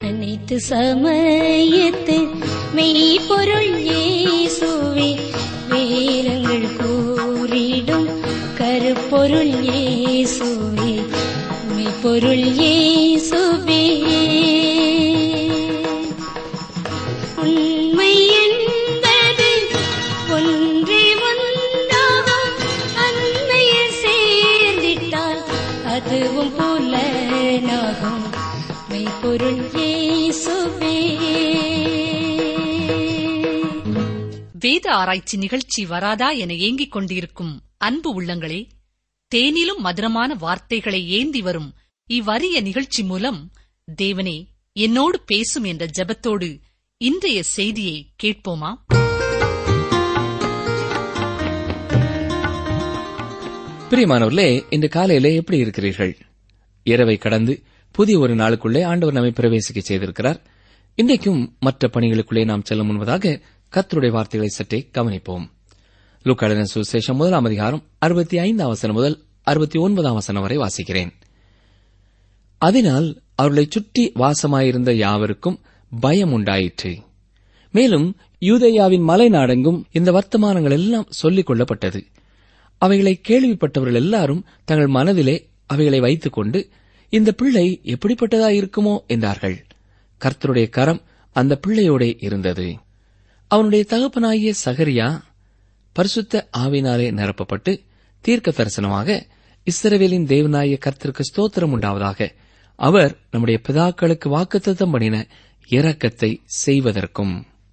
அனைத்து சமயத்து மெய்ப்பொருள் இயேசுவே வேதங்கள் கூறிடும் கருப்பொருள் இயேசுவே மெய்ப்பொருள் இயேசுவே உண்மை என்பது ஒன்றே ஒன்றாகும் அண்மையில் சேர்ந்திட்டால் அதுவும் புலனாகும் மெய்ப்பொருள் இயேசுவே வேத ஆராய்ச்சி நிகழ்ச்சி வராதா என ஏங்கிக் கொண்டிருக்கும் அன்பு உள்ளங்களே தேனிலும் மதுரமான வார்த்தைகளை ஏந்தி வரும் இவ்வரிய நிகழ்ச்சி மூலம் தேவனே என்னோடு பேசும் என்ற ஜெபத்தோடு இன்றைய செய்தியை கேட்போமா பிரியமானவர்களே இன்று காலையிலே எப்படி இருக்கிறீர்கள் இரவை கடந்து புதிய ஒரு நாளுக்குள்ளே ஆண்டவர் நம்மை பிரவேசிக்க செய்திருக்கிறார் இன்றைக்கும் மற்ற பணிகளுக்குள்ளே நாம் செல்ல முன்பதாக கர்த்தருடைய வார்த்தைகளை சற்றே கவனிப்போம் லூக்காளின சுசேஷம் முதலாம் அதிகாரம் அறுபத்தி ஐந்தாம் வசனம் முதல் அறுபத்தி ஒன்பதாம் வசனம் வரை வாசிக்கிறேன் அதனால் அவர்களைச் சுற்றி வாசமாயிருந்த யாவருக்கும் பயம் உண்டாயிற்று மேலும் யூதேயாவின் மலை நாடெங்கும் இந்த வர்த்தமானங்கள் எல்லாம் சொல்லிக் கொள்ளப்பட்டது அவைகளை கேள்விப்பட்டவர்கள் எல்லாரும் தங்கள் மனதிலே அவைகளை வைத்துக் கொண்டு இந்த பிள்ளை எப்படிப்பட்டதா இருக்குமோ என்றார்கள் கர்த்தருடைய கரம் அந்த பிள்ளையோடே இருந்தது அவனுடைய தகப்பனாகிய சகரியா பரிசுத்த ஆவினாலே நிரப்பப்பட்டு தீர்க்க தரிசனமாக இஸ்ரவேலின் தேவனாய கர்த்தருக்கு ஸ்தோத்திரம் உண்டாவதாக அவர் நம்முடைய பிதாக்களுக்கு வாக்குத்தத்தம் பண்ணின இரக்கத்தை செய்வதற்கும்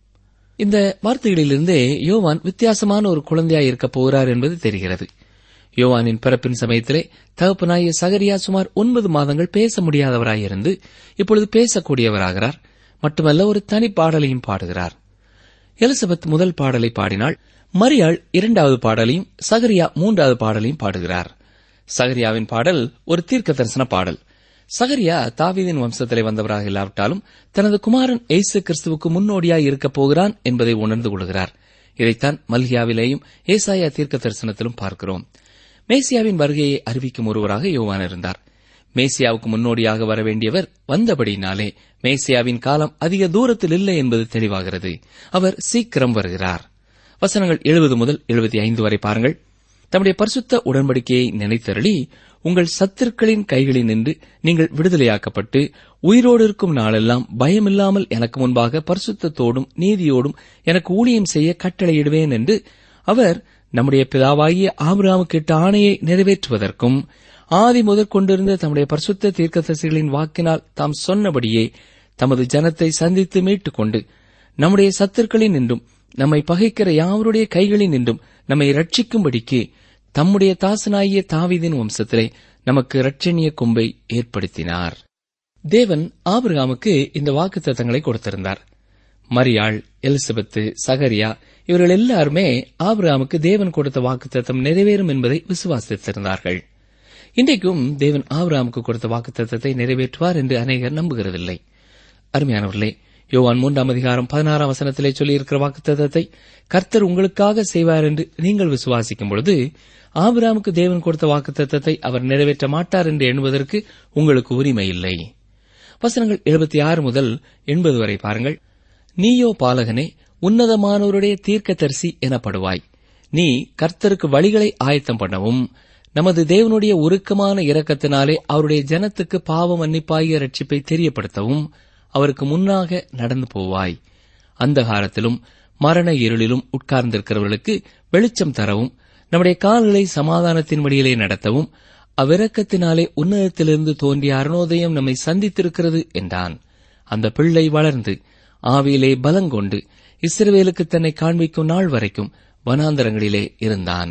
இந்த வார்த்தைகளிலிருந்தே யோவான் வித்தியாசமான ஒரு குழந்தையாய் இருக்கப் போகிறார் என்பது தெரிகிறது யோவானின் பிறப்பின் சமயத்திலே தகப்பனாகிய சகரியா சுமார் ஒன்பது மாதங்கள் பேச முடியாதவராயிருந்து இப்பொழுது பேசக்கூடியவராகிறார் மட்டுமல்ல ஒரு தனி பாடலையும் பாடுகிறார் எலிசபெத் முதல் பாடலை பாடினாள் மரியாள் இரண்டாவது பாடலையும் சகரியா மூன்றாவது பாடலையும் பாடுகிறார் சகரியாவின் பாடல் ஒரு தீர்க்க தரிசன பாடல் சகரியா தாவீதின் வம்சத்திலே வந்தவராக இல்லாவிட்டாலும் தனது குமாரன் ஏசு கிறிஸ்துவுக்கு முன்னோடியாய் இருக்கப் போகிறான் என்பதை உணர்ந்து கொள்கிறார் இதைத்தான் மல்கியாவிலேயும் ஏசாயா தீர்க்க தரிசனத்திலும் பார்க்கிறோம் மேசியாவின் வருகையை அறிவிக்கும் ஒருவராக யோவான் இருந்தார் மேசியாவுக்கு முன்னோடியாக வர வேண்டியவர் வந்தபடியினாலே மேசியாவின் காலம் அதிக தூரத்தில் இல்லை என்பது தெளிவாகிறது அவர் சீக்கிரம் வருகிறார் வசனங்கள் எழுபது முதல் எழுபத்தி ஐந்து வரை பாருங்கள் தம்முடைய பரிசுத்த உடன்படிக்கையை நினைத்தருளி உங்கள் சத்துருக்களின் கைகளில் நின்று நீங்கள் விடுதலையாக்கப்பட்டு உயிரோடு இருக்கும் நாளெல்லாம் பயமில்லாமல் எனக்கு முன்பாக பரிசுத்தத்தோடும் நீதியோடும் எனக்கு ஊழியம் செய்ய கட்டளையிடுவேன் என்று அவர் நம்முடைய பிதாவாகிய ஆபிரகாமுக்கு இட்ட ஆணையை நிறைவேற்றுவதற்கும் ஆதி முதற் கொண்டிருந்த தம்முடைய பரிசுத்த தீர்க்கதரிசிகளின் வாக்கினால் தாம் சொன்னபடியே தமது ஜனத்தை சந்தித்து மீட்டுக் கொண்டு நம்முடைய சத்துருக்களின் நின்றும் நம்மை பகைக்கிற யாவருடைய கைகளில் நின்றும் நம்மை ரட்சிக்கும்படிக்கு தம்முடைய தாசனாகிய தாவீதின் வம்சத்திலே நமக்கு இரட்சணிய கொம்பை ஏற்படுத்தினார் தேவன் ஆபிரகாமுக்கு இந்த வாக்குத்தத்தங்களை கொடுத்திருந்தார் மரியாள் எலிசபெத்து சகரியா இவர்கள் எல்லாருமே ஆபிரகாமுக்கு தேவன் கொடுத்த வாக்குத்தத்தம் நிறைவேறும் என்பதை விசுவாசித்திருந்தார்கள் இன்றைக்கும் தேவன் ஆபிரகாமுக்கு கொடுத்த வாக்குத்தத்தத்தை நிறைவேற்றுவார் என்று அநேகர் நம்புகிறதில்லை அருமையானவர்களே யோவான் மூன்றாம் அதிகாரம் பதினாறாம் வசனத்திலே சொல்லியிருக்கிற வாக்குத்தத்தத்தை கர்த்தர் உங்களுக்காக செய்வார் என்று நீங்கள் விசுவாசிக்கும் பொழுது ஆபிராமுக்கு தேவன் கொடுத்த வாக்குத்தத்தத்தை அவர் நிறைவேற்ற மாட்டார் என்று எண்ணுவதற்கு உங்களுக்கு உரிமை இல்லை வசனங்கள் எழுபத்தி ஆறு முதல் எண்பது வரை பாருங்கள் நீயோ பாலகனே உன்னதமானவருடைய தீர்க்கதரிசி எனப்படுவாய் நீ கர்த்தருக்கு வழிகளை ஆயத்தம் பண்ணவும் நமது தேவனுடைய உருக்கமான இரக்கத்தினாலே அவருடைய ஜனத்துக்கு பாவ மன்னிப்பாகிய ரட்சிப்பை தெரியப்படுத்தவும் அவருக்கு முன்னாக நடந்து போவாய் அந்தகாரத்திலும் மரண இருளிலும் உட்கார்ந்திருக்கிறவர்களுக்கு வெளிச்சம் தரவும் நம்முடைய கால்களை சமாதானத்தின் வழியிலே நடத்தவும் அவ்விரக்கத்தினாலே உன்னதத்திலிருந்து தோன்றிய அருணோதயம் நம்மை சந்தித்திருக்கிறது என்றான் அந்த பிள்ளை வளர்ந்து ஆவியிலே பலங்கொண்டு இஸ்ரவேலுக்கு தன்னை காண்பிக்கும் நாள் வரைக்கும் வனாந்தரங்களிலே இருந்தான்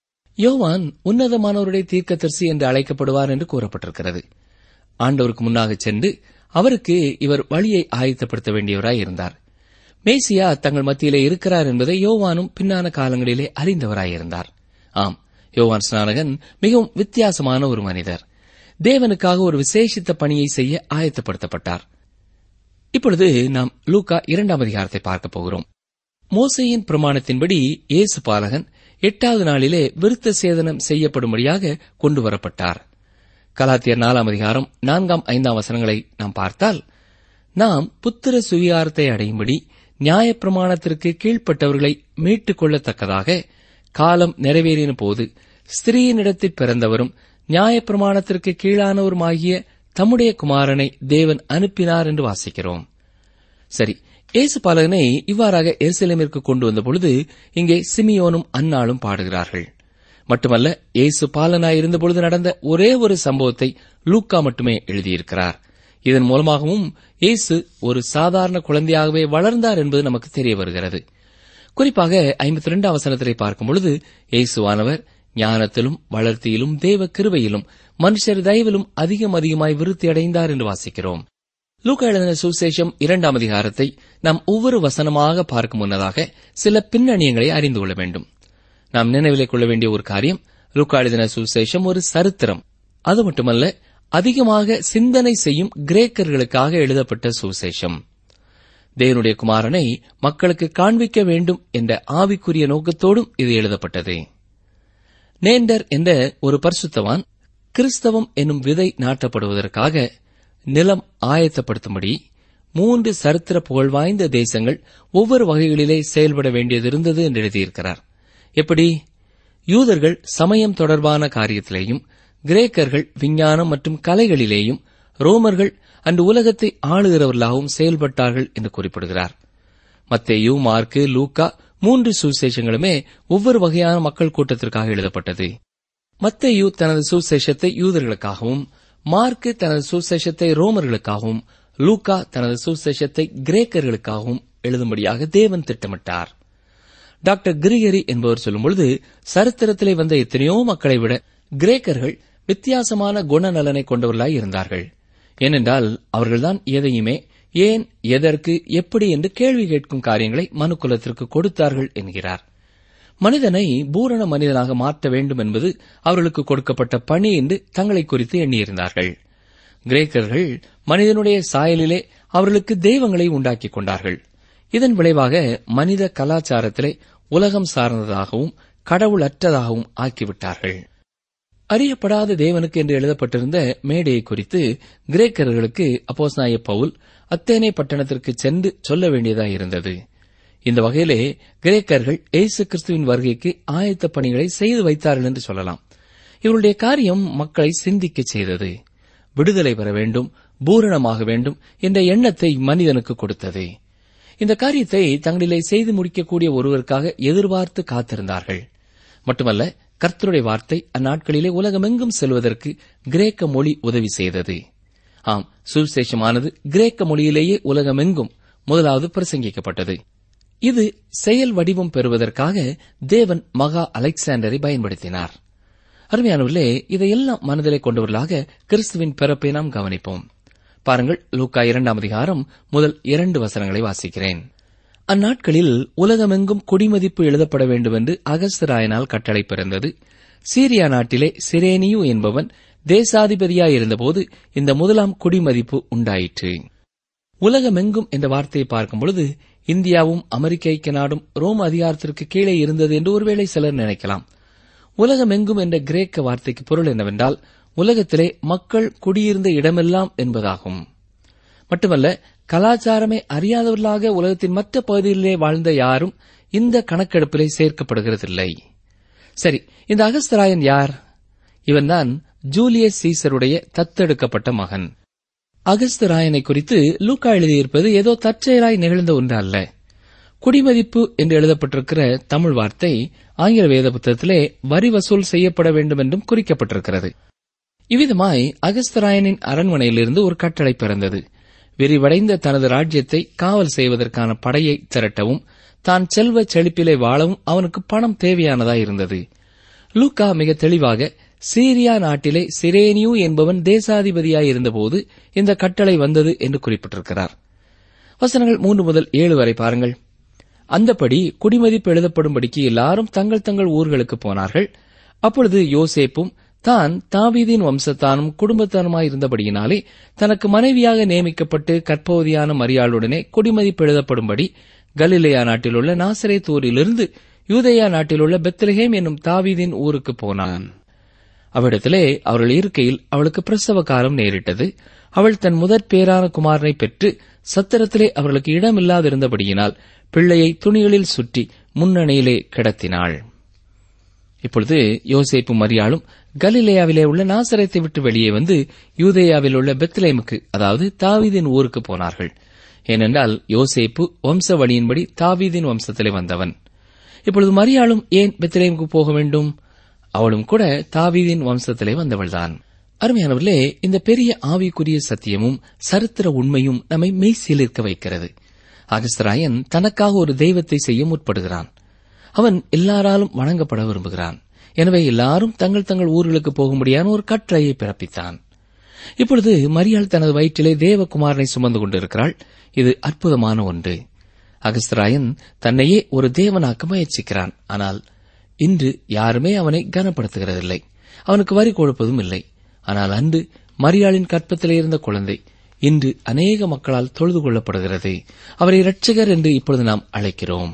யோவான் உன்னதமானவருடைய தீர்க்கதரிசி என்று அழைக்கப்படுவார் என்று கூறப்பட்டிருக்கிறது ஆண்டவருக்கு முன்னாக சென்று அவருக்கு இவர் வழியை ஆயத்தப்படுத்த வேண்டியவராய் இருந்தார் மேசியா தங்கள் மத்தியிலே இருக்கிறார் என்பதை யோவானும் பின்னான காலங்களிலே அறிந்தவராயிருந்தார் ஆம் யோவான் ஸ்நானகன் மிகவும் வித்தியாசமான ஒரு மனிதர் தேவனுக்காக ஒரு விசேஷித்த பணியை செய்ய ஆயத்தப்படுத்தப்பட்டார் இப்பொழுது நாம் லூக்கா இரண்டாம் அதிகாரத்தை பார்க்க போகிறோம் மோசையின் பிரமாணத்தின்படி இயேசு பாலகன் எட்டாவது நாளிலே விருத்த சேதனம் செய்யப்படும்படியாக கொண்டு வரப்பட்டார் கலாத்தியர் நாலாம் அதிகாரம் நான்காம் ஐந்தாம் வசனங்களை நாம் பார்த்தால் நாம் புத்திர சுவிகாரத்தை அடையும்படி நியாயப்பிரமாணத்திற்கு கீழ்ப்பட்டவர்களை மீட்டுக் கொள்ளத்தக்கதாக காலம் நிறைவேறின போது ஸ்திரீயினிடத்தில் பிறந்தவரும் நியாயப்பிரமாணத்திற்கு கீழானவருமாகிய தம்முடைய குமாரனை தேவன் அனுப்பினார் என்று வாசிக்கிறோம் சரி இயேசு பாலகனை இவ்வாறாக எருசலேமிற்கு கொண்டு வந்த பொழுது இங்கே சிமியோனும் அன்னாளும் பாடுகிறார்கள் மட்டுமல்ல இயேசு பாலனாய் இருந்தபொழுது நடந்த ஒரே ஒரு சம்பவத்தை லூக்கா மட்டுமே எழுதியிருக்கிறார் இதன் மூலமாகவும் இயேசு ஒரு சாதாரண குழந்தையாகவே வளர்ந்தார் என்பது நமக்கு தெரிய வருகிறது குறிப்பாக ஐம்பத்தி ரெண்டு அவசரத்தை பார்க்கும் பொழுது இயேசுவானவர் ஞானத்திலும் வளர்த்தியிலும் தேவ கிருபையிலும் மனுஷர் தயவிலும் அதிகம் அதிகமாய் விருத்தி அடைந்தார் என்று வாசிக்கிறோம் லூக்கா எழுதின சுசேஷம் இரண்டாம் அதிகாரத்தை நாம் ஒவ்வொரு வசனமாக பார்க்கும் முன்னதாக சில பின்னணியங்களை அறிந்து கொள்ள வேண்டும் நாம் நினைவிலே கொள்ள வேண்டிய ஒரு காரியம் லூக்கா எழுதின சுசேஷம் ஒரு சரித்திரம் அது மட்டுமல்ல அதிகமாக சிந்தனை செய்யும் கிரேக்கர்களுக்காக எழுதப்பட்ட சுசேஷம் தேவனுடைய குமாரனை மக்களுக்கு காண்பிக்க வேண்டும் என்ற ஆவிக்குரிய நோக்கத்தோடும் இது எழுதப்பட்டது நேண்டர் என்ற ஒரு பரிசுத்தவான் கிறிஸ்தவம் என்னும் விதை நாட்டப்படுவதற்காக நிலம் ஆயத்தப்படுத்தும்படி மூன்று சரித்திர புகழ் வாய்ந்த தேசங்கள் ஒவ்வொரு வகைகளிலே செயல்பட வேண்டியதிருந்தது என்று எழுதியிருக்கிறார் எப்படி யூதர்கள் சமயம் தொடர்பான காரியத்திலேயும் கிரேக்கர்கள் விஞ்ஞானம் மற்றும் கலைகளிலேயும் ரோமர்கள் அன்று உலகத்தை ஆளுகிறவர்களாகவும் செயல்பட்டார்கள் என்று குறிப்பிடுகிறார் மத்தேயு மார்க்கு லூக்கா மூன்று சுசேஷங்களுமே ஒவ்வொரு வகையான மக்கள் கூட்டத்திற்காக எழுதப்பட்டது மத்தேயு தனது சுசேஷத்தை யூதர்களுக்காகவும் மார்க்கு தனது சுசேஷத்தை ரோமர்களுக்காகவும் லூக்கா தனது சுசேஷத்தை கிரேக்கர்களுக்காகவும் எழுதும்படியாக தேவன் திட்டமிட்டார் டாக்டர் கிரிகரி என்பவர் சொல்லும்பொழுது சரித்திரத்திலே வந்த எத்தனையோ மக்களை விட கிரேக்கர்கள் வித்தியாசமான குணநலனை கொண்டவர்களாய் இருந்தார்கள் ஏனென்றால் அவர்கள்தான் எதையுமே ஏன் எதற்கு எப்படி என்று கேள்வி கேட்கும் காரியங்களை மனுக்குலத்திற்கு கொடுத்தார்கள் என்கிறார் மனிதனை பூரண மனிதனாக மாற்ற வேண்டும் என்பது அவர்களுக்கு கொடுக்கப்பட்ட பணி என்று தங்களை குறித்து எண்ணியிருந்தார்கள் கிரேக்கர்கள் மனிதனுடைய சாயலிலே அவர்களுக்கு தெய்வங்களை உண்டாக்கிக் கொண்டார்கள் இதன் விளைவாக மனித கலாச்சாரத்திலே உலகம் சார்ந்ததாகவும் கடவுள் அற்றதாகவும் ஆக்கிவிட்டார்கள் அறியப்படாத தேவனுக்கு என்று எழுதப்பட்டிருந்த மேடையை குறித்து கிரேக்கர்களுக்கு அப்போஸ்நாய பவுல் அத்தேனே பட்டணத்திற்கு சென்று சொல்ல வேண்டியதாயிருந்தது இந்த வகையிலே கிரேக்கர்கள் இயேசு கிறிஸ்துவின் வருகைக்கு ஆயத்த பணிகளை செய்து வைத்தார்கள் என்று சொல்லலாம் இவருடைய காரியம் மக்களை சிந்திக்கச் செய்தது விடுதலை பெற வேண்டும் பூரணமாக வேண்டும் என்ற எண்ணத்தை மனிதனுக்கு கொடுத்தது இந்த காரியத்தை தங்களிலே செய்து முடிக்கக்கூடிய ஒருவருக்காக எதிர்பார்த்து காத்திருந்தார்கள் மட்டுமல்ல கர்த்தருடைய வார்த்தை அந்நாட்களிலே உலகமெங்கும் செல்வதற்கு கிரேக்க மொழி உதவி செய்தது ஆம் சுவிசேஷமானது கிரேக்க மொழியிலேயே உலகமெங்கும் முதலாவது பிரசங்கிக்கப்பட்டது இது செயல் வடிவம் பெறுவதற்காக தேவன் மகா அலெக்சாண்டரை பயன்படுத்தினார் அருமையானவர்களே இதையெல்லாம் மனதிலே கொண்டவர்களாக கிறிஸ்துவின் பிறப்பை நாம் கவனிப்போம் பாருங்கள் லூக்கா இரண்டாம் அதிகாரம் முதல் இரண்டு வசனங்களை வாசிக்கிறேன் அந்நாட்களில் உலகமெங்கும் குடிமதிப்பு எழுதப்பட வேண்டும் என்று அகஸ்தராயனால் கட்டளை பிறந்தது சீரியா நாட்டிலே சிரேனியு என்பவன் தேசாதிபதியாயிருந்தபோது இந்த முதலாம் குடிமதிப்பு உண்டாயிற்று உலகமெங்கும் என்ற வார்த்தையை பார்க்கும் பொழுது இந்தியாவும் அமெரிக்க ஐக்கிய நாடும் ரோம் அதிகாரத்திற்கு கீழே இருந்தது என்று ஒருவேளை சிலர் நினைக்கலாம் உலகமெங்கும் என்ற கிரேக்க வார்த்தைக்கு பொருள் என்னவென்றால் உலகத்திலே மக்கள் குடியிருந்த இடமெல்லாம் என்பதாகும் மட்டுமல்ல கலாச்சாரமே அறியாதவர்களாக உலகத்தின் மற்ற பகுதிகளிலே வாழ்ந்த யாரும் இந்த கணக்கெடுப்பிலே சேர்க்கப்படுகிறதில்லை சரி இந்த அகஸ்தராயன் யார் இவன்தான் ஜூலியஸ் சீசருடைய தத்தெடுக்கப்பட்ட மகன் அகஸ்தராயனை குறித்து லூக்கா எழுதியிருப்பது ஏதோ தற்செயலாய் நிகழ்ந்த ஒன்று அல்ல குடிமதிப்பு என்று எழுதப்பட்டிருக்கிற தமிழ் வார்த்தை ஆங்கில வேத புத்தகத்திலே வரி வசூல் செய்யப்பட வேண்டும் என்றும் குறிக்கப்பட்டிருக்கிறது இவ்விதமாய் அகஸ்தராயனின் அரண்மனையிலிருந்து ஒரு கட்டளை பிறந்தது விரிவடைந்த தனது ராஜ்யத்தை காவல் செய்வதற்கான படையை திரட்டவும் தான் செல்வ செழிப்பிலே வாழவும் அவனுக்கு பணம் தேவையானதாயிருந்தது லூக்கா மிக தெளிவாக சீரியா நாட்டிலே சிரேனியு என்பவன் தேசாதிபதியாயிருந்தபோது இந்த கட்டளை வந்தது என்று குறிப்பிட்டிருக்கிறார் வசனங்கள் மூன்று முதல் ஏழு வரை பாருங்கள் அந்தபடி குடிமதிப்பு எழுதப்படும்படிக்கு எல்லாரும் தங்கள் தங்கள் ஊர்களுக்கு போனார்கள் அப்பொழுது யோசேப்பும் தான் தாவீதின் வம்சத்தானும் குடும்பத்தானுமாயிருந்தபடியினாலே தனக்கு மனைவியாக நியமிக்கப்பட்டு கற்பவதியான மரியாளுடனே குடிமதிப்பு எழுதப்படும்படி கலிலேயா நாட்டிலுள்ள நாசரேத்தூரிலிருந்து யூதேயா நாட்டிலுள்ள பெத்லஹேம் என்னும் தாவீதின் ஊருக்கு போனான் அவ்விடத்திலே அவர்கள் இருக்கையில் அவளுக்கு பிரசவ காலம் நேரிட்டது அவள் தன் முதற் பேரான குமாரனை பெற்று சத்திரத்திலே அவர்களுக்கு இடமில்லாதிருந்தபடியினால் பிள்ளையை துணிகளில் சுற்றி முன்னணியிலே கிடத்தினாள் இப்பொழுது யோசேப்பு மரியாளும் கலிலேயாவிலே உள்ள நாசரத்தை விட்டு வெளியே வந்து யூதேயாவில் உள்ள பெத்லேமுக்கு அதாவது தாவீதின் ஊருக்கு போனார்கள் ஏனென்றால் யோசேப்பு வம்சவழியின்படி தாவீதின் வம்சத்திலே வந்தவன் இப்பொழுது மரியாளும் ஏன் பெத்லேமுக்கு போக வேண்டும் அவளும் கூட தாவீதின் வம்சத்திலே வந்தவள்தான் அருமையானவர்களே இந்த பெரிய ஆவிக்குரிய சத்தியமும் சரித்திர உண்மையும் நம்மை மெய்சிலிருக்க வைக்கிறது அகஸ்தராயன் தனக்காக ஒரு தெய்வத்தை செய்ய முற்படுகிறான் அவன் எல்லாராலும் வணங்கப்பட விரும்புகிறான் எனவே எல்லாரும் தங்கள் தங்கள் ஊர்களுக்கு போகும்படியான ஒரு கட்டளையை பிறப்பித்தான் இப்பொழுது மரியாள் தனது வயிற்றிலே தேவகுமாரனை சுமந்து கொண்டிருக்கிறாள் இது அற்புதமான ஒன்று அகஸ்தராயன் தன்னையே ஒரு தேவனாக்க முயற்சிக்கிறான் ஆனால் இன்று யாருமே அவனை கனப்படுத்துகிறதில்லை அவனுக்கு வரி கொடுப்பதும் இல்லை ஆனால் அன்று மரியாளின் கற்பத்திலே இருந்த குழந்தை இன்று அநேக மக்களால் தொழுது கொள்ளப்படுகிறது அவரை இரட்சகர் என்று இப்பொழுது நாம் அழைக்கிறோம்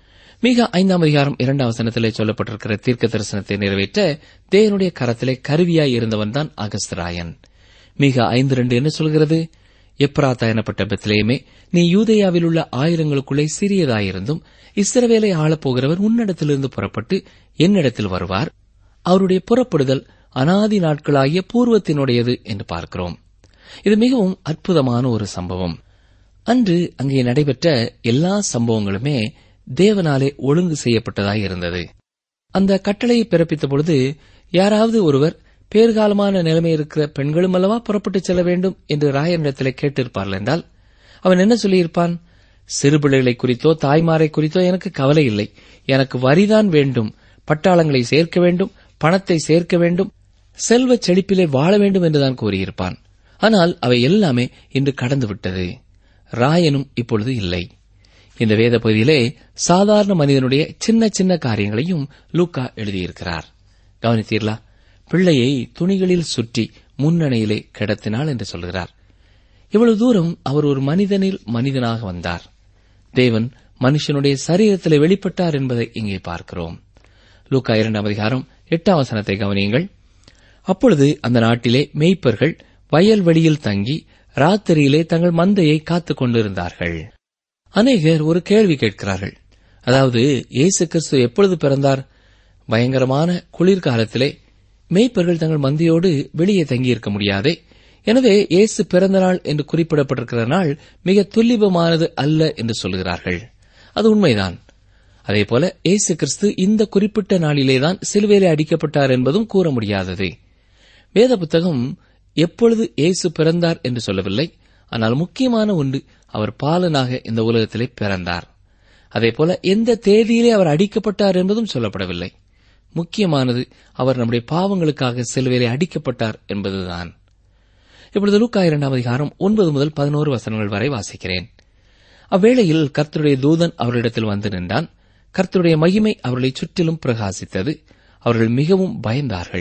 மிக ஐந்தாம் அதிகாரம் இரண்டாம் வசனத்திலே சொல்லப்பட்டிருக்கிற தீர்க்க தரிசனத்தை நிறைவேற்ற தேவனுடைய கரத்திலே கருவியாய் இருந்தவன் தான் அகஸ்தராயன் மிக ஐந்து ரெண்டு என்ன சொல்கிறது எப்ராத்தா எனப்பட்ட பெத்லேயுமே நீ யூதேயாவில் உள்ள ஆயிரங்களுக்குள்ளே சிறியதாயிருந்தும் இஸ்ரவேலை ஆளப்போகிறவர் உன்னிடத்திலிருந்து புறப்பட்டு என்னிடத்தில் வருவார் அவருடைய புறப்படுதல் அனாதி நாட்களாகிய பூர்வத்தினுடையது என்று பார்க்கிறோம் இது மிகவும் அற்புதமான ஒரு சம்பவம் அன்று அங்கே நடைபெற்ற எல்லா சம்பவங்களுமே தேவனாலே ஒழுங்கு செய்யப்பட்டதாய் இருந்தது அந்த கட்டளையை பிறப்பித்த பொழுது யாராவது ஒருவர் பேர்காலமான நிலைமை இருக்கிற பெண்களும் அல்லவா புறப்பட்டு செல்ல வேண்டும் என்று ராயனிடத்திலே கேட்டிருப்பார்கள் என்றால் அவன் என்ன சொல்லியிருப்பான் சிறுபிள்ளைகளை குறித்தோ தாய்மாரை குறித்தோ எனக்கு கவலை இல்லை எனக்கு வரிதான் வேண்டும் பட்டாளங்களை சேர்க்க வேண்டும் பணத்தை சேர்க்க வேண்டும் செல்வ செழிப்பிலே வாழ வேண்டும் என்றுதான் கூறியிருப்பான் ஆனால் அவை எல்லாமே இன்று கடந்துவிட்டது ராயனும் இப்பொழுது இல்லை இந்த வேத பகுதியிலே சாதாரண மனிதனுடைய சின்ன சின்ன காரியங்களையும் லூக்கா எழுதியிருக்கிறார் கவனித்தீர்களா பிள்ளையை துணிகளில் சுற்றி முன்னணியிலே கிடத்தினாள் என்று சொல்கிறார் இவ்வளவு தூரம் அவர் ஒரு மனிதனில் மனிதனாக வந்தார் தேவன் மனுஷனுடைய சரீரத்திலே வெளிப்பட்டார் என்பதை இங்கே பார்க்கிறோம் லூக்கா இரண்டாம் அதிகாரம் எட்டாம் வசனத்தை கவனியுங்கள் அப்பொழுது அந்த நாட்டிலே மேய்ப்பர்கள் வயல்வெளியில் தங்கி ராத்திரியிலே தங்கள் மந்தையை காத்துக் கொண்டிருந்தார்கள் அநேகர் ஒரு கேள்வி கேட்கிறார்கள் அதாவது இயேசு கிறிஸ்து எப்பொழுது பிறந்தார் பயங்கரமான குளிர்காலத்திலே மேய்ப்பர்கள் தங்கள் மந்தையோடு வெளியே தங்கியிருக்க முடியாதே எனவே இயேசு பிறந்த நாள் என்று குறிப்பிடப்பட்டிருக்கிற நாள் மிக துல்லிபமானது அல்ல என்று சொல்கிறார்கள் அது உண்மைதான் அதேபோல இயேசு கிறிஸ்து இந்த குறிப்பிட்ட நாளிலேதான் சிலுவையிலே அடிக்கப்பட்டார் என்பதும் கூற முடியாதது வேத புத்தகம் எப்பொழுது இயேசு பிறந்தார் என்று சொல்லவில்லை ஆனால் முக்கியமான ஒன்று அவர் பாலனாக இந்த உலகத்திலே பிறந்தார் அதேபோல எந்த தேதியிலே அவர் அடிக்கப்பட்டார் என்பதும் சொல்லப்படவில்லை முக்கியமானது அவர் நம்முடைய பாவங்களுக்காக சிலுவையிலே அடிக்கப்பட்டார் என்பதுதான் இப்பொழுது லூக்கா இரண்டாம் அதிகாரம் ஒன்பது முதல் பதினோரு வசனங்கள் வரை வாசிக்கிறேன் அவ்வேளையில் கர்த்தருடைய தூதன் அவர்களிடத்தில் வந்து நின்றான் கர்த்தருடைய மகிமை அவர்களை சுற்றிலும் பிரகாசித்தது அவர்கள் மிகவும் பயந்தார்கள்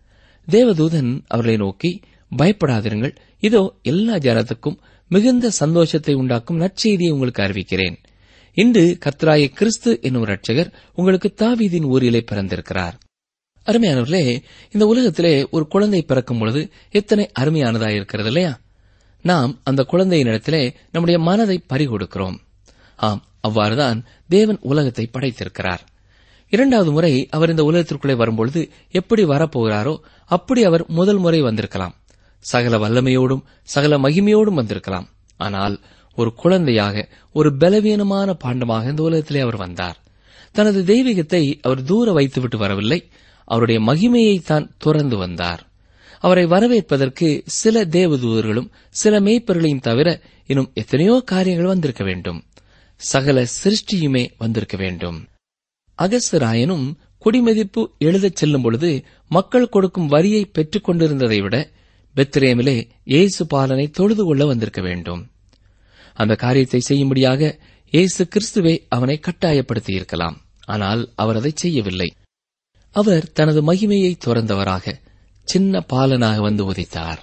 தேவதூதன் அவர்களை நோக்கி பயப்படாதிருங்கள் இதோ எல்லா ஜனத்துக்கும் மிகுந்த சந்தோஷத்தை உண்டாக்கும் நற்செய்தியை உங்களுக்கு அறிவிக்கிறேன் இன்று கர்த்தராய கிறிஸ்து என்னும் ரட்சகர் உங்களுக்கு தாவீதின் ஊரிலே பிறந்திருக்கிறார் அருமையானவர்களே இந்த உலகத்திலே ஒரு குழந்தை பிறக்கும் பொழுது எத்தனை அருமையானதாயிருக்கிறது இல்லையா நாம் அந்த குழந்தையினிடத்திலே நம்முடைய மனதை பறிகொடுக்கிறோம் ஆம் அவ்வாறுதான் தேவன் உலகத்தை படைத்திருக்கிறார் இரண்டாவது முறை அவர் இந்த உலகத்திற்குள்ளே வரும்பொழுது எப்படி வரப்போகிறாரோ அப்படி அவர் முதல் முறை வந்திருக்கலாம் சகல வல்லமையோடும் சகல மகிமையோடும் வந்திருக்கலாம் ஆனால் ஒரு குழந்தையாக ஒரு பலவீனமான பாண்டமாக இந்த உலகத்திலே அவர் வந்தார் தனது தெய்வீகத்தை அவர் தூர வைத்துவிட்டு வரவில்லை அவருடைய மகிமையை தான் துறந்து வந்தார் அவரை வரவேற்பதற்கு சில தேவதூதர்களும் சில மேய்ப்பர்களையும் தவிர இன்னும் எத்தனையோ காரியங்கள் வந்திருக்க வேண்டும் சகல சிருஷ்டியுமே வந்திருக்க வேண்டும் அகஸ்தராயனும் குடிமதிப்பு எழுதச் செல்லும் பொழுது மக்கள் கொடுக்கும் வரியை பெற்றுக் கொண்டிருந்ததை விட பெத்ரேமிலே இயேசு பாலனை தொழுது கொள்ள வந்திருக்க வேண்டும் அந்த காரியத்தை செய்யும்படியாக இயேசு கிறிஸ்துவே அவனை கட்டாயப்படுத்தியிருக்கலாம் ஆனால் அவர் அதை செய்யவில்லை அவர் தனது மகிமையை துறந்தவராக சின்ன பாலனாக வந்து உதைத்தார்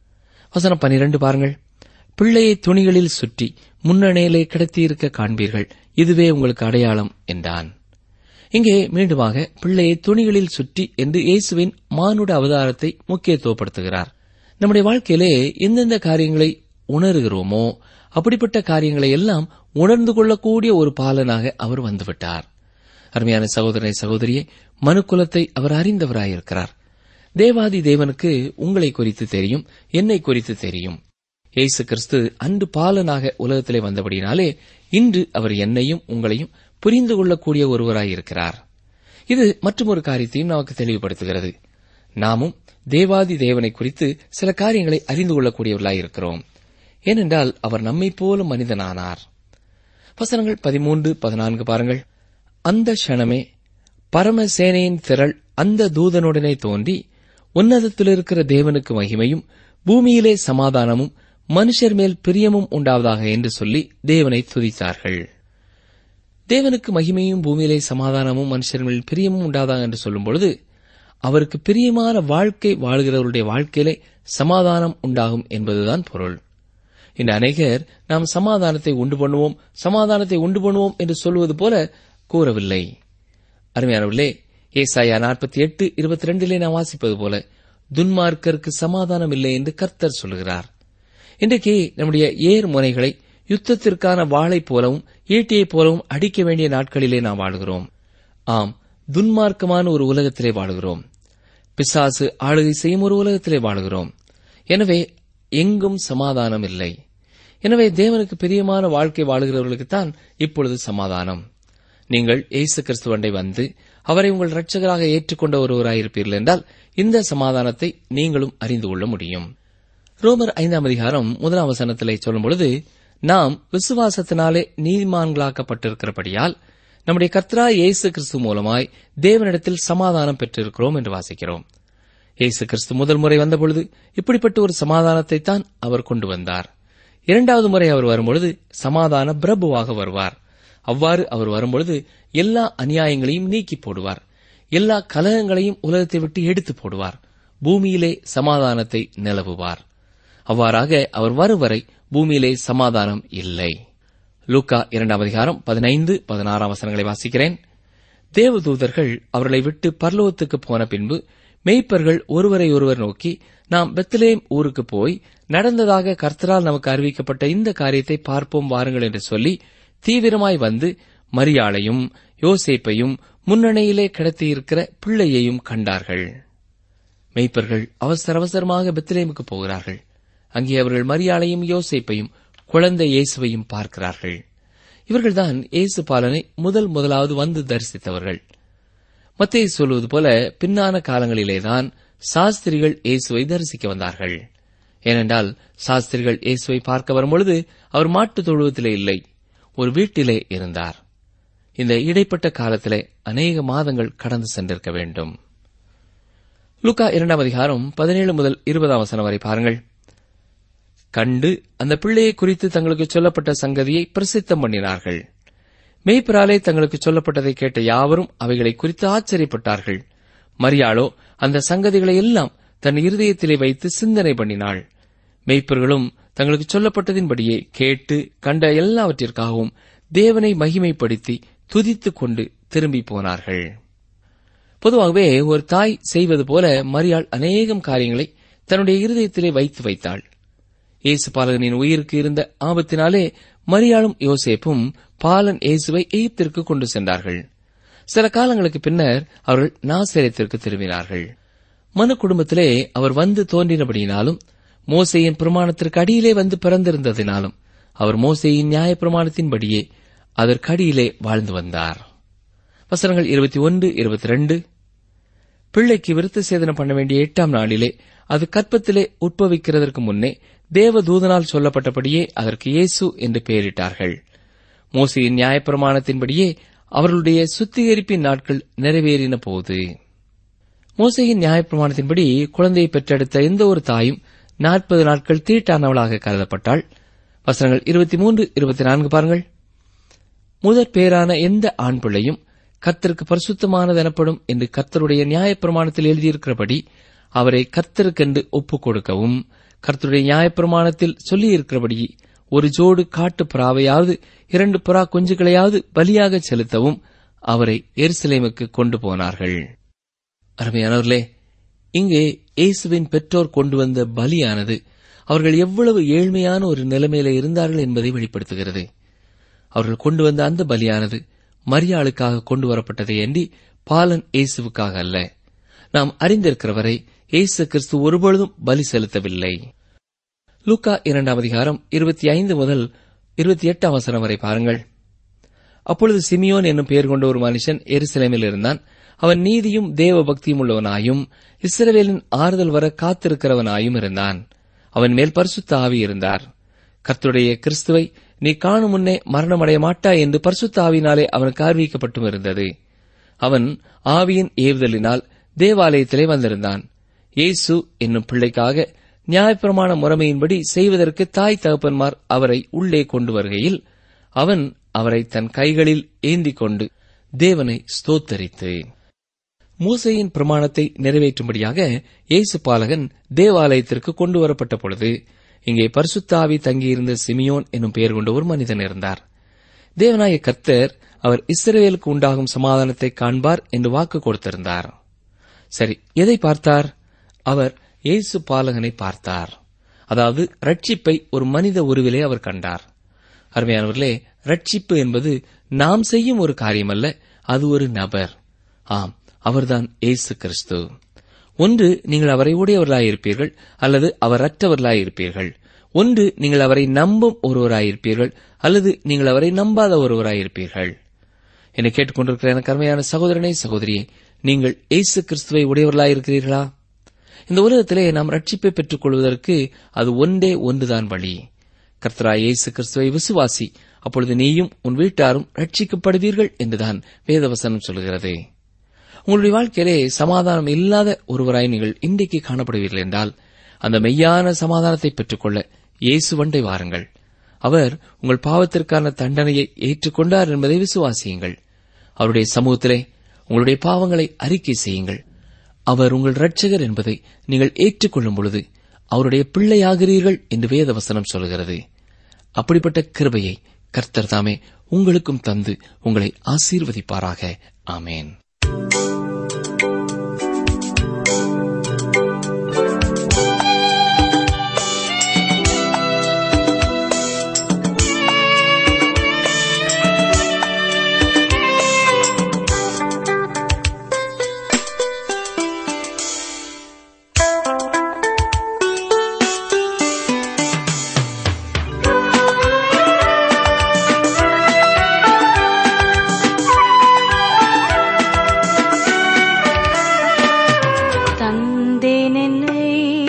வசனம் பனிரெண்டு பாருங்கள் பிள்ளையை துணிகளில் சுற்றி முன்னணியிலே கிடத்தியிருக்க காண்பீர்கள் இதுவே உங்களுக்கு அடையாளம் என்றான் இங்கே மீண்டுமாக பிள்ளையை துணிகளில் சுற்றி என்று இயேசுவின் மானுட அவதாரத்தை முக்கியத்துவப்படுத்துகிறார் நம்முடைய வாழ்க்கையிலே எந்தெந்த காரியங்களை உணர்கிறோமோ அப்படிப்பட்ட காரியங்களை எல்லாம் உணர்ந்து கொள்ளக்கூடிய ஒரு பாலனாக அவர் வந்துவிட்டார் அருமையான சகோதரனை சகோதரியே மனுக்குலத்தை அவர் அறிந்தவராயிருக்கிறார் தேவாதி தேவனுக்கு உங்களை குறித்து தெரியும் என்னை குறித்து தெரியும் இயேசு கிறிஸ்து அன்று பாலனாக உலகத்திலே வந்தபடினாலே இன்று அவர் என்னையும் உங்களையும் புரிந்து கொள்ளக்கூடிய ஒருவராயிருக்கிறார் இது மற்றொரு காரியத்தையும் நமக்கு தெளிவுபடுத்துகிறது நாமும் தேவாதி தேவனை குறித்து சில காரியங்களை அறிந்து கொள்ளக்கூடியவர்களாயிருக்கிறோம் ஏனென்றால் அவர் நம்மைப் போல மனிதனானார் வசனங்கள் பதிமூன்று பதினான்கு பாருங்கள் அந்த க்ஷணமே பரமசேனையின் திரள் அந்த தூதனுடனே தோன்றி உன்னதத்தில் இருக்கிற தேவனுக்கு மகிமையும் பூமியிலே சமாதானமும் மனுஷர் மேல் பிரியமும் உண்டாவதாக என்று சொல்லி தேவனை துதித்தார்கள் தேவனுக்கு மகிமையும் பூமியிலே சமாதானமும் மனுஷர் மேல் பிரியமும் உண்டாவதாக என்று சொல்லும் பொழுது அவருக்கு பிரியமான வாழ்க்கை வாழ்கிறவருடைய வாழ்க்கையிலே சமாதானம் உண்டாகும் என்பதுதான் பொருள் இன்று அநேகர் நாம் சமாதானத்தை உண்டு பண்ணுவோம் சமாதானத்தை உண்டு பண்ணுவோம் என்று சொல்வது போல கூறவில்லை அருமையானவர்களே ஏசாயா நாற்பத்தி எட்டு இருபத்தி ரெண்டிலே நாம் வாசிப்பது போல துன்மார்க்கருக்கு சமாதானம் இல்லை என்று கர்த்தர் சொல்கிறார் இன்றைக்கு நம்முடைய ஏர் முனைகளை யுத்தத்திற்கான வாளைப் போலவும் ஈட்டியைப் போலவும் அடிக்க வேண்டிய நாட்களிலே நாம் வாழுகிறோம் ஆம் துன்மார்க்கமான ஒரு உலகத்திலே வாழுகிறோம் பிசாசு ஆளுகை செய்யும் ஒரு உலகத்திலே வாழுகிறோம் எனவே எங்கும் சமாதானம் இல்லை எனவே தேவனுக்கு பிரியமான வாழ்க்கை வாழுகிறவர்களுக்குத்தான் இப்பொழுது சமாதானம் நீங்கள் இயேசு கிறிஸ்துவண்டை வந்து அவரை உங்கள் இரட்சகராக ஏற்றுக்கொண்ட ஒருவராயிருப்பீர்கள் என்றால் இந்த சமாதானத்தை நீங்களும் அறிந்து கொள்ள முடியும் ரோமர் ஐந்தாம் அதிகாரம் முதலாம் வசனத்திலே சொல்லும் பொழுது நாம் விசுவாசத்தினாலே நீதிமான்களாக்கப்பட்டிருக்கிறபடியால் நம்முடைய கர்த்தரா இயேசு கிறிஸ்து மூலமாய் தேவனிடத்தில் சமாதானம் பெற்றிருக்கிறோம் என்று வாசிக்கிறோம் இயேசு கிறிஸ்து முதல் முறை வந்தபொழுது இப்படிப்பட்ட ஒரு சமாதானத்தை தான் அவர் கொண்டு வந்தார் இரண்டாவது முறை அவர் வரும்பொழுது சமாதான பிரபுவாக வருவார் அவ்வாறு அவர் வரும்பொழுது எல்லா அநியாயங்களையும் நீக்கி போடுவார் எல்லா கலகங்களையும் உலகத்தை விட்டு எடுத்து போடுவார் பூமியிலே சமாதானத்தை நிலவுவார் அவ்வாறாக அவர் வரும் வரை பூமியிலே சமாதானம் இல்லை லூக்கா இரண்டாம் அதிகாரம் பதினைந்து பதினாறாம் வசனங்களை வாசிக்கிறேன் தேவதூதர்கள் அவர்களை விட்டு பர்லோகத்துக்கு போன பின்பு மெய்ப்பர்கள் ஒருவரை ஒருவர் நோக்கி நாம் பெத்லேம் ஊருக்கு போய் நடந்ததாக கர்த்தரால் நமக்கு அறிவிக்கப்பட்ட இந்த காரியத்தை பார்ப்போம் வாருங்கள் என்று சொல்லி தீவிரமாய் வந்து மரியாளையும் யோசேப்பையும் முன்னணியிலே கிடத்தியிருக்கிற பிள்ளையையும் கண்டார்கள் மெய்ப்பர்கள் அவசர அவசரமாக பெத்லேமுக்கு போகிறார்கள் அங்கே அவர்கள் மரியாளையும் யோசேப்பையும் குழந்தை இயேசுவையும் பார்க்கிறார்கள் இவர்கள்தான் இயேசு பாலனை முதல் முதலாவது வந்து தரிசித்தவர்கள் மத்திய சொல்வது போல பின்னான காலங்களிலேதான் சாஸ்திரிகள் இயேசுவை தரிசிக்க வந்தார்கள் ஏனென்றால் சாஸ்திரிகள் இயேசுவை பார்க்க வரும்பொழுது அவர் மாட்டுத் தொழுவத்திலே இல்லை ஒரு வீட்டிலே இருந்தார் இந்த இடைப்பட்ட காலத்திலே அநேக மாதங்கள் கடந்து சென்றிருக்க வேண்டும் லுக்கா இரண்டாம் அதிகாரம் பதினேழு முதல் இருபதாம் வசனம் வரை பாருங்கள் கண்டு அந்த பிள்ளையை குறித்து தங்களுக்கு சொல்லப்பட்ட சங்கதியை பிரசித்தம் பண்ணினார்கள் மெய்ப்பிராலே தங்களுக்கு சொல்லப்பட்டதை கேட்ட யாவரும் அவைகளை குறித்து ஆச்சரியப்பட்டார்கள் மரியாளோ அந்த சங்கதிகளை எல்லாம் தன் இருதயத்திலே வைத்து சிந்தனை பண்ணினாள் மெய்ப்பர்களும் தங்களுக்கு சொல்லப்பட்டதின்படியே கேட்டு கண்ட எல்லாவற்றிற்காகவும் தேவனை மகிமைப்படுத்தி துதித்துக் கொண்டு திரும்பி போனார்கள் பொதுவாகவே ஒரு தாய் செய்வது போல மரியாள் அநேகம் காரியங்களை தன்னுடைய இருதயத்திலே வைத்து வைத்தாள் இயேசு பாலகனின் உயிருக்கு இருந்த ஆபத்தினாலே மரியாளும் யோசேப்பும் பாலன் இயேசுவை எகிப்திற்கு கொண்டு சென்றார்கள் சில காலங்களுக்கு பின்னர் அவர்கள் நாசரேத்திற்கு திரும்பினார்கள் மனு குடும்பத்திலே அவர் வந்து தோன்றினபடியினாலும் மோசையின் பிரமாணத்திற்கு அடியிலே வந்து பிறந்திருந்ததினாலும் அவர் மோசையின் நியாய பிரமாணத்தின்படியே அதற்கடியிலே வாழ்ந்து வந்தார் வசனங்கள் இருபத்தி ஒன்று இருபத்தி ரெண்டு பிள்ளைக்கு விருத்த சேதனம் பண்ண வேண்டிய எட்டாம் நாளிலே அது கற்பத்திலே உட்பவிக்கிறதற்கு முன்னே தேவ தூதனால் சொல்லப்பட்டபடியே அதற்கு இயேசு என்று பெயரிட்டார்கள் மோசையின் நியாயப்பிரமாணத்தின்படியே அவர்களுடைய சுத்திகரிப்பின் நாட்கள் நிறைவேறின போது மோசையின் நியாயப்பிரமாணத்தின்படி குழந்தையை பெற்றெடுத்த எந்த ஒரு தாயும் நாற்பது நாட்கள் தீட்டானவளாக கருதப்பட்டாள் வசனங்கள் இருபத்தி மூன்று இருபத்தி நான்கு பாருங்கள் முதற் பேரான எந்த ஆண் பிள்ளையும் கர்த்தருக்கு பரிசுத்தமானது எனப்படும் என்று கர்த்தருடைய நியாயப்பிரமாணத்தில் எழுதியிருக்கிறபடி அவரை கர்த்தருக்கென்று ஒப்புக் கொடுக்கவும் கர்த்தருடைய நியாயப்பிரமாணத்தில் சொல்லியிருக்கிறபடி ஒரு ஜோடு காட்டு புறாவையாவது இரண்டு புறா குஞ்சுகளையாவது பலியாக செலுத்தவும் அவரை எருசலேமுக்கு கொண்டு போனார்கள் அருமையானவர்களே இங்கே இயேசுவின் பெற்றோர் கொண்டு வந்த பலியானது அவர்கள் எவ்வளவு ஏழ்மையான ஒரு நிலைமையில இருந்தார்கள் என்பதை வெளிப்படுத்துகிறது அவர்கள் கொண்டு வந்த அந்த பலியானது மரியாளுக்காக கொண்டு வரப்பட்டதை அன்றி பாலன் இயேசுவுக்காக அல்ல நாம் அறிந்திருக்கிறவரை இயேசு கிறிஸ்து ஒருபொழுதும் பலி செலுத்தவில்லை லூக்கா இரண்டாம் அதிகாரம் இருபத்தி ஐந்து முதல் இருபத்தி எட்டாம் வசனம் வரை பாருங்கள் அப்பொழுது சிமியோன் என்னும் பெயர் கொண்ட ஒரு மனுஷன் எருசலேமில் இருந்தான் அவன் நீதியும் தேவ பக்தியும் உள்ளவனாயும் இஸ்ரவேலின் ஆறுதல் வர காத்திருக்கிறவனாயும் இருந்தான் அவன் மேல் பரிசுத்த ஆவி இருந்தார் கர்த்தருடைய கிறிஸ்துவை நீ காணும் முன்னே மரணமடைய மாட்டாய் என்று பரிசுத்த ஆவியினாலே அவனுக்கு அறிவிக்கப்பட்டும் இருந்தது அவன் ஆவியின் ஏவுதலினால் தேவாலயத்திலே வந்திருந்தான் இயேசு என்னும் பிள்ளைக்காக நியாயப்பிரமாண முறைமையின்படி செய்வதற்கு தாய் தகப்பன்மார் அவரை உள்ளே கொண்டு வருகையில் அவன் அவரை தன் கைகளில் ஏந்திக் கொண்டு தேவனை ஸ்தோத்தரித்து மூசையின் பிரமாணத்தை நிறைவேற்றும்படியாக இயேசு பாலகன் தேவாலயத்திற்கு கொண்டு வரப்பட்ட பொழுது இங்கே பரிசுத்தாவி தங்கியிருந்த சிமியோன் என்னும் பெயர் கொண்ட ஒரு மனிதன் இருந்தார் தேவனாய கர்த்தர் அவர் இஸ்ரவேலுக்கு உண்டாகும் சமாதானத்தை காண்பார் என்று வாக்கு கொடுத்திருந்தார் சரி எதை பார்த்தார் அவர் இயேசு பாலகனை பார்த்தார் அதாவது ரட்சிப்பை ஒரு மனித உருவிலே அவர் கண்டார் அருமையானவர்களே ரட்சிப்பு என்பது நாம் செய்யும் ஒரு காரியமல்ல அது ஒரு நபர் ஆம் அவர்தான் இயேசு கிறிஸ்து ஒன்று நீங்கள் அவரை உடையவர்களாயிருப்பீர்கள் அல்லது அவர் அற்றவர்களாயிருப்பீர்கள் ஒன்று நீங்கள் அவரை நம்பும் ஒருவராயிருப்பீர்கள் அல்லது நீங்கள் அவரை நம்பாத ஒருவராயிருப்பீர்கள் என்னை கேட்டுக்கொண்டிருக்கிற எனக்கு அருமையான சகோதரனே சகோதரியே நீங்கள் இயேசு கிறிஸ்துவை உடையவர்களாயிருக்கிறீர்களா இந்த உலகத்திலே நாம் ரட்சிப்பை பெற்றுக் கொள்வதற்கு அது ஒன்றே ஒன்றுதான் வழி கர்த்தராய் இயேசு கிறிஸ்துவை விசுவாசி அப்பொழுது நீயும் உன் வீட்டாரும் ரட்சிக்கப்படுவீர்கள் என்றுதான் வேதவசனம் சொல்கிறது உங்களுடைய வாழ்க்கையிலே சமாதானம் இல்லாத ஒருவராய் நீங்கள் இன்றைக்கு காணப்படுவீர்கள் என்றால் அந்த மெய்யான சமாதானத்தை பெற்றுக்கொள்ள இயேசு வண்டை வாருங்கள் அவர் உங்கள் பாவத்திற்கான தண்டனையை ஏற்றுக்கொண்டார் என்பதை விசுவாசியுங்கள் அவருடைய சமூகத்திலே உங்களுடைய பாவங்களை அறிக்கை செய்யுங்கள் அவர் உங்கள் இரட்சகர் என்பதை நீங்கள் ஏற்றுக்கொள்ளும் பொழுது அவருடைய பிள்ளையாகிறீர்கள் என்று வேதவசனம் சொல்கிறது அப்படிப்பட்ட கிருபையை கர்த்தர் தாமே உங்களுக்கும் தந்து உங்களை ஆசீர்வதிப்பாராக ஆமேன் தந்தேன் என்னை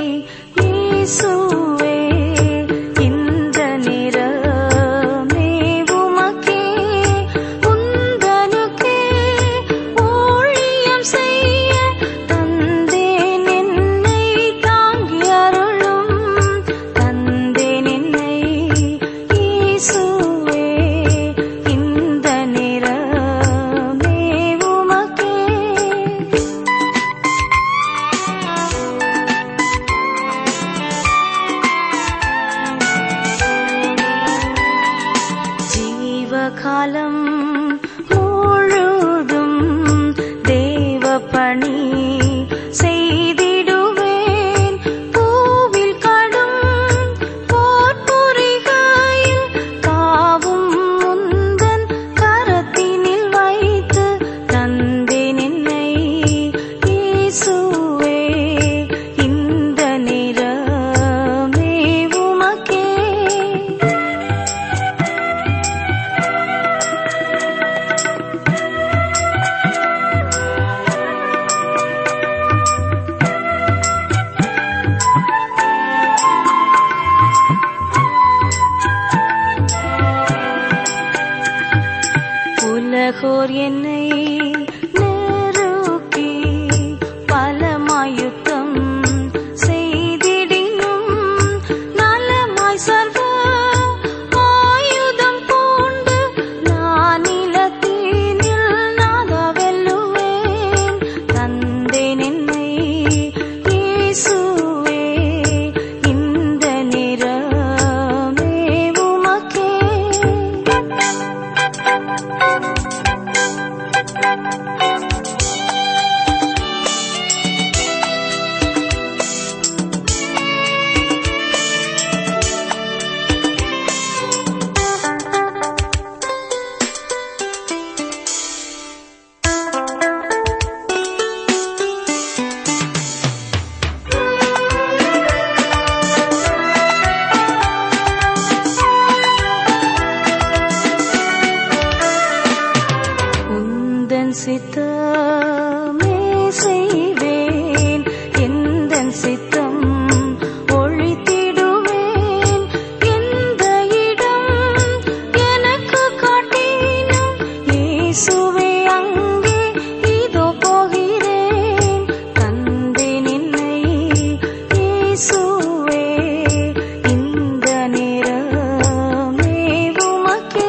இயேசுவே இந்த நிறமே உமக்கே உந்தனுக்கே ஊழியம் செய்ய தந்தேன் என்னை தாங்கி அருளும் தந்தேன் என்னை இயேசுவே இந்த நிறமே உமக்கே ஜீவகாலம் முழுதும் தேவ பணி செய்திடுவேன் பூவில் கடும் போர்ப்புரிகையில் காவும் முந்தன் கரத்தினில் வைத்து தந்தேன் என்னை இயேசுவே இந்த நிறமே உமக்கே உலகோர் என்னை நெருக்கி பலமாயுத்தம் செய்திடினும் நலமாய் சர்வ ஆயுதம் பூண்டு நான் நிலத்தீனில் நாகவெல்லுவேன் தந்தேன் என்னை இயேசுவே இந்த நிறமே உமக்கே சித்தமே செய்வேன் எந்தன் சித்தம் ஒழித்திடுவேன் எந்த இடம் எனக்கு காட்டினும் இயேசுவே அங்கே இதோ போகிறேன் தந்தேன் என்னை இயேசுவே இந்த நேரமே உமக்கே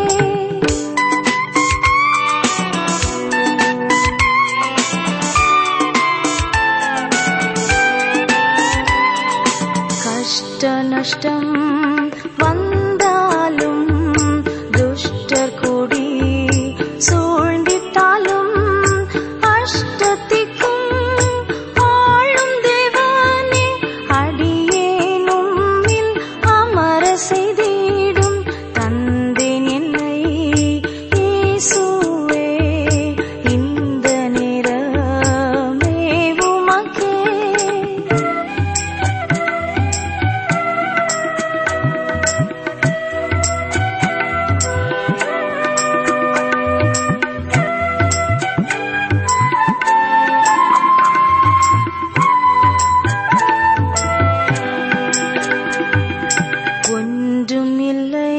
கஷ்ட நஷ்டம் வந்தாலும் துஷ்டர் கூடி சூழ்ந்திட்டாலும் அஷ்டத்திக்கும் ஆளும் தேவனே அடியேனும் உம்மில் அமர செய்திடும் தந்தேன் என்னை இயேசுவே இந்த நேரமே உமக்கே ஒன்றுமில்லை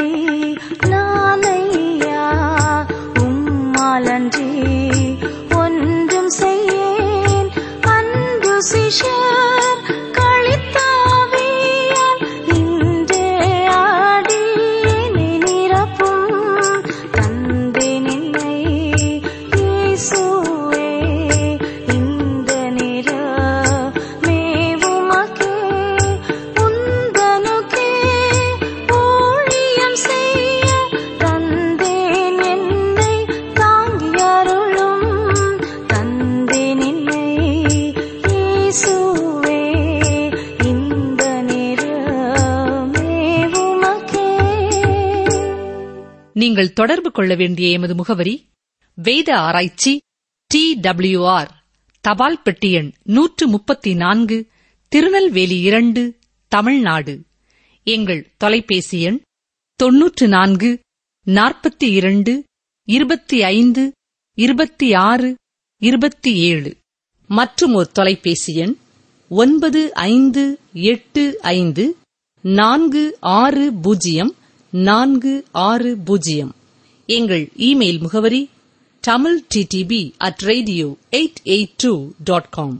நானையா உம்மாலன்றி ஒன்றும் செய்யேன் அன்பு சிஷர் கழித்தாவியால் இன்றே ஆடியேனை நிரப்பும் தந்தேன் என்னை இயேசுவே இந்த நேரமே உமக்கே உந்தனுக்கே ஊழியம் செய்ய தந்தேன் என்னை தாங்கி அருளும் தந்தேன் என்னை இயேசுவே இந்த நேரமே உமக்கே நீங்கள் தொடர்பு கொள்ள வேண்டிய எமது முகவரி வேத ஆராய்ச்சி டி ஆர் தபால் பெட்டி எண் நூற்று முப்பத்தி நான்கு திருநெல்வேலி இரண்டு தமிழ்நாடு எங்கள் தொலைபேசி எண் தொன்னூற்று நான்கு நாற்பத்தி இரண்டு இருபத்தி ஐந்து இருபத்தி ஆறு இருபத்தி ஏழு மற்றும் ஒரு தொலைபேசி எண் ஒன்பது ஐந்து எட்டு ஐந்து நான்கு ஆறு பூஜ்ஜியம் நான்கு ஆறு பூஜ்ஜியம் எங்கள் இமெயில் முகவரி Tamil DTP at radio eight eight two dot com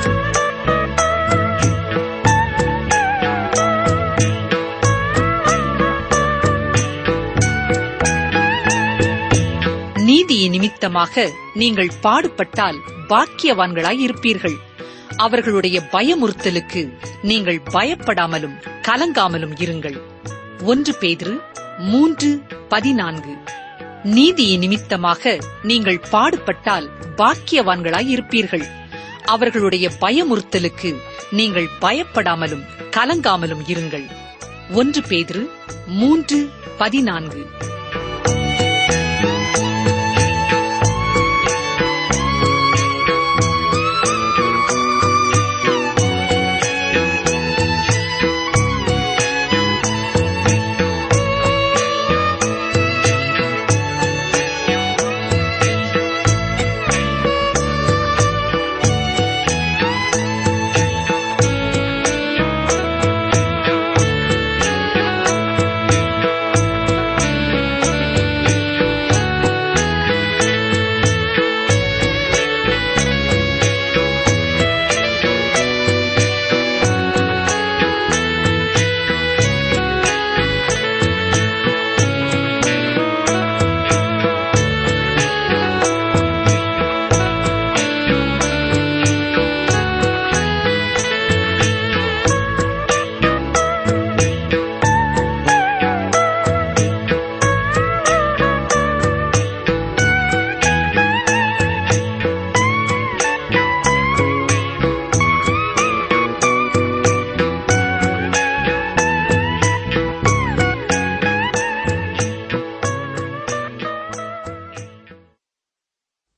நீதியை நிமித்தமாக நீங்கள் பாடுபட்டால் பாக்கியவான்களாய் இருப்பீர்கள் அவர்களுடைய பயமுறுத்தலுக்கு நீங்கள் பயப்படாமலும் கலங்காமலும் இருங்கள் ஒன்று பேதுரு மூன்று பதினான்கு நீதியை நிமித்தமாக நீங்கள் பாடுபட்டால் பாக்கியவான்களாய் இருப்பீர்கள் அவர்களுடைய பயமுறுத்தலுக்கு நீங்கள் பயப்படாமலும் கலங்காமலும் இருங்கள் ஒன்று பேதுரு மூன்று பதினான்கு